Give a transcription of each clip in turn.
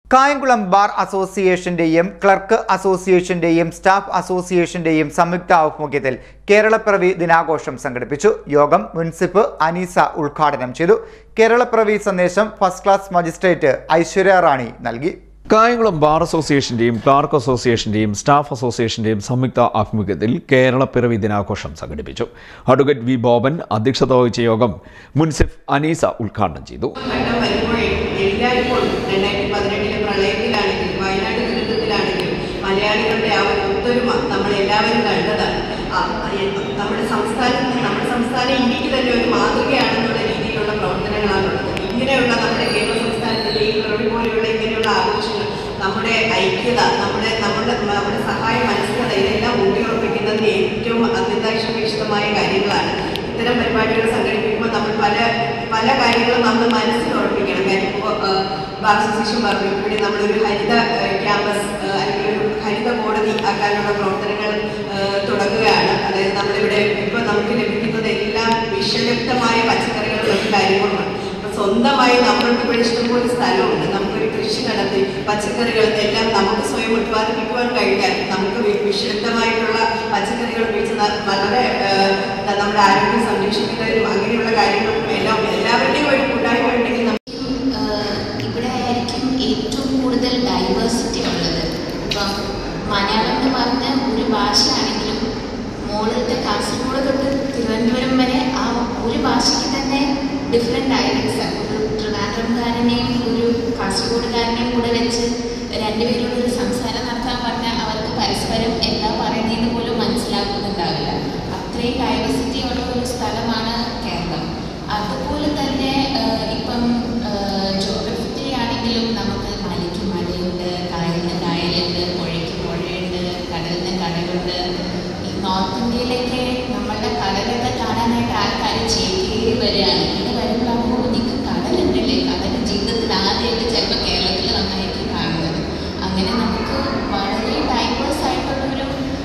Kayamkulam bar അസോസിയേഷന്റെയും clerk അസോസിയേഷന്റെയും staff അസോസിയേഷന്റെയും സംയുക്ത ആഭിമുഖ്യത്തിൽ കേരളപ്പിറവി ദിനാഘോഷം സംഘടിപ്പിച്ചു യോഗം മുൻസിപ്പ് അനീസ ഉദ്ഘാടനം ചെയ്തു കേരളപ്പിറവി സന്ദേശം first class magistrate Aishwarya Rani നൽകി കായംകുളം ബാർ അസോസിയേഷന്റെയും ക്ലാർക്ക് അസോസിയേഷന്റെയും സ്റ്റാഫ് അസോസിയേഷന്റെയും സംയുക്ത ആഭിമുഖ്യത്തിൽ കേരള പിറവി ദിനാഘോഷം സംഘടിപ്പിച്ചു അഡ്വക്കേറ്റ് വി ബോബൻ അധ്യക്ഷത വഹിച്ച യോഗം മുൻസിഫ് അനീസ ഉദ്ഘാടനം ചെയ്തു ഘട്ടം വരുമ്പോഴേ എല്ലായ്പ്പോഴും രണ്ടായിരത്തി പതിനെട്ടിലെ പ്രളയത്തിലാണെങ്കിലും വയനാട് ദുരന്തത്തിലാണെങ്കിലും മലയാളികളുടെ ആ ഒരു ഒത്തൊരുമ നമ്മൾ എല്ലാവരും കണ്ടതാണ് ആ, എ- നമ്മുടെ സംസ്ഥാനം നമ്മുടെ സംസ്ഥാനം ഇന്ത്യക്ക് തന്നെ ഒരു മാതൃകയാണെന്നുള്ള രീതിയിലുള്ള പ്രവർത്തനങ്ങളാണുള്ളത് ഇങ്ങനെയുള്ള നമ്മുടെ കേരള സംസ്ഥാനത്തിലെ ഈ പ്രവൃത്തി പോലെയുള്ള ഇങ്ങനെയുള്ള ആഘോഷങ്ങൾ നമ്മുടെ ഐക്യത നമ്മുടെ നമ്മുടെ നമ്മുടെ സഹായ മനസ്സിലത ഇതെല്ലാം ഊട്ടിയുറപ്പിക്കുന്നതിന് ഏറ്റവും അത്യന്താപേക്ഷിതമായ കാര്യങ്ങളാണ് ഇത്തരം പരിപാടികൾ സംഘടിപ്പിക്കുമ്പോൾ നമ്മൾ പല പല കാര്യങ്ങളും നമ്മൾ മനസ്സിൽ ഉറപ്പിക്കണം കാര്യം ഇപ്പോൾ ബാർ അസോസിയേഷൻ പറഞ്ഞു ഇവിടെ നമ്മളൊരു ഹരിത ഏഹ്, ക്യാമ്പസ് ഏഹ്, അല്ലെങ്കിൽ ഒരു ഹരിത കോടതി ആക്കാനുള്ള പ്രവർത്തനങ്ങൾ ഏഹ്, തുടങ്ങുകയാണ് അതായത് നമ്മളിവിടെ ഇപ്പോൾ നമുക്ക് ലഭിക്കുന്നത് എല്ലാം വിഷലിപ്തമായ പച്ചക്കറികളും മറ്റു കാര്യങ്ങളുമാണ് അപ്പോൾ സ്വന്തമായി നമ്മൾക്ക് ഇവിടെ ഇഷ്ടംപോലെ സ്ഥലമുണ്ട് നമുക്കൊരു കൃഷി നടത്തി പച്ചക്കറികൾ എല്ലാം നമുക്ക് സ്വയം ഉത്പാദിപ്പിക്കുവാൻ കഴിഞ്ഞാൽ നമുക്ക് വി- വിഷലിപ്തമായിട്ടുള്ള പച്ചക്കറികൾ ഉപയോഗിച്ച് ന- വളരെ ഏഹ്, നമ്മുടെ ആരോഗ്യം സംരക്ഷിക്കുന്നതിനും അങ്ങനെയുള്ള കാര്യങ്ങൾക്കും എല്ലാം എല്ലാവരുടെയും ഒരു കൂട്ടായ്മ ഉണ്ടെങ്കിൽ നമുക്ക് ആഹ് ഇവിടെ ആയിരിക്കും ഏറ്റവും കൂടുതൽ ഡൈവേഴ്സിറ്റി ഉള്ളത് ഇപ്പം മലയാളം എന്ന് പറഞ്ഞ ഒരു ഭാഷയാണെങ്കിലും മോളിലത്തെ കാസർഗോഡ് തൊട്ട് തിരുവനന്തപുരം വരെ ആ ഒരു ഭാഷയ്ക്ക് തന്നെ ഡിഫറെൻ്റ് ഡയലക്ട്സ് ഒരു ട്രിവാൻഡ്രംകാരനെയും ഒരു കാസർഗോഡുകാരനെയും കൂടെ വെച്ച് രണ്ടുപേരോട് ഒരു സംസാരം നടത്താൻ പറഞ്ഞാൽ അവർക്ക് പരസ്പരം എന്താ പറയുന്നതെന്ന് പോലും മനസ്സിലാക്കുന്നുണ്ടാവില്ല അത്രയും ഡൈവേഴ്സിറ്റി ഉള്ള ഒരു സ്ഥലമാണ് കേരളം അതുപോലെ തന്നെ ആഹ് ഇപ്പം ജോഗ്രഫിക്കലി ആണെങ്കിലും നമുക്ക് മലയ്ക്ക് മലയുണ്ട് കായലിന് കായലുണ്ട് പുഴയ്ക്ക് പുഴയുണ്ട് കടലിന് കടലുണ്ട് ഈ നോർത്ത് ഇന്ത്യയിലൊക്കെ നമ്മളുടെ കടലൊക്കെ കാണാനായിട്ട് ആൾക്കാർ ചേക്കേറി വരികയാണ് ഇവിടെ വരുമ്പോൾ അപ്പോൾ നിങ്ങൾക്ക് കടലുണ്ടല്ലേ കടൽ ജീവിതത്തിൽ ആദ്യമായിട്ട് ചിലപ്പോൾ കേരളത്തിൽ നന്നായിട്ട് കാണുന്നത് അങ്ങനെ നമുക്ക് വളരെ ഡൈവേഴ്സ് ആയിട്ടുള്ളൊരു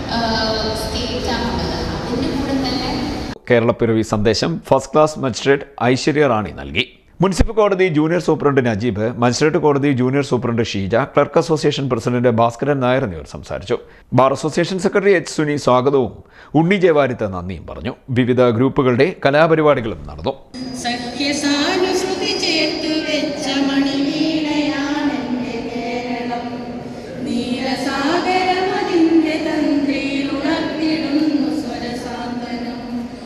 സ്റ്റേറ്റ് ആണുള്ളത് അതിൻ്റെ കൂടെ തന്നെ കേരളപ്പിറവി സന്ദേശം first class magistrate Aishwarya Rani നൽകി മുനിസിപ്പൽ കോടതി ജൂനിയർ സൂപ്രണ്ട് നജീബ് മജിസ്ട്രേറ്റ് കോടതി junior superintendent Sheeja clerk association president Bhaskaran Nair എന്നിവർ സംസാരിച്ചു bar association secretary H Suni സ്വാഗതവും ഉണ്ണി ജയവാരിത്ത് നന്ദിയും പറഞ്ഞു വിവിധ ഗ്രൂപ്പുകളുടെ കലാപരിപാടികളും നടന്നു സഖ്യസാനുശ്രുതി ചേർത്ത് വെച്ച മണിവീണയാണെന്റെ കേരളം നീലസാഗരമതിന്റെ തന്ത്രിയിൽ ഉണർത്തിടുന്നു സ്വരസാന്ത്വനം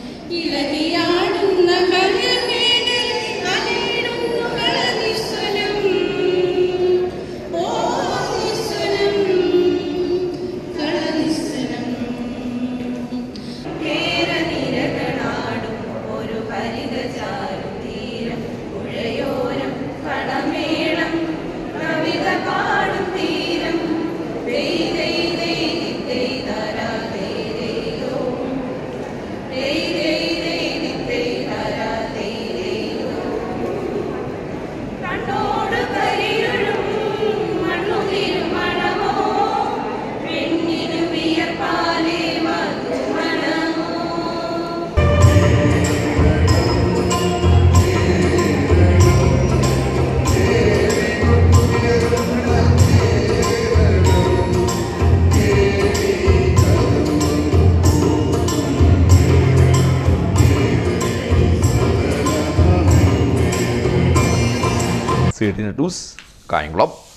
ഇളകിയാടുന്ന കരമേടൽ അലയിടുന്നു കളനിസ്വനം ഓ നിസ്വനം കളനിസ്വനം കേരനിരകളാടും ഒരു ഹരിതചാരുതീരം പുഴയോരം കടമേളം കവിത പാടും തീരം ദൈ ദൈ ദൈ ദൈ ദരാ ദൈ ദൈയോ. ദൈ ദൈ ദൈ ദൈ ദരാ ദൈ ദൈയോ. കണ്ണോട് കരിയുഴും മണ്ണുതിരുമണമോ പെണ്ണിനു വിയർപ്പാലേ മധുമണമോ സി ടി ന്യൂസ് കായംകുളം